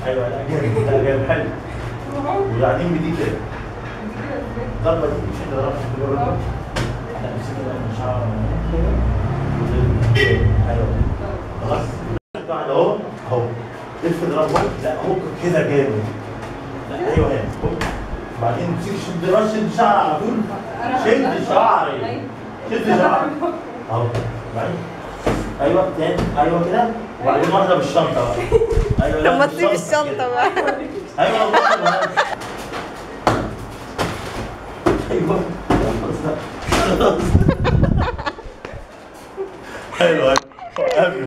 ايوه لا جامد لا جامد حلو وبعدين بدي كده ضربه دي مش انت ضربت في الجول لا امسك كده من شعر كده ايوه خلاص قاعد اهو اهو لف ضربه لا هو كده جامد لا ايوه هنا هوب. بعدين تمسك شد راس شد شعر على طول شد شعري شد شعري اهو بعدين ايوه تاني ايوه كده وبعدين واحده بالشنطه بقى ايوه طب لا ما تسيب بالشنطة الشنطه كده. بقى ايوه والله ايوه خلاص. حلو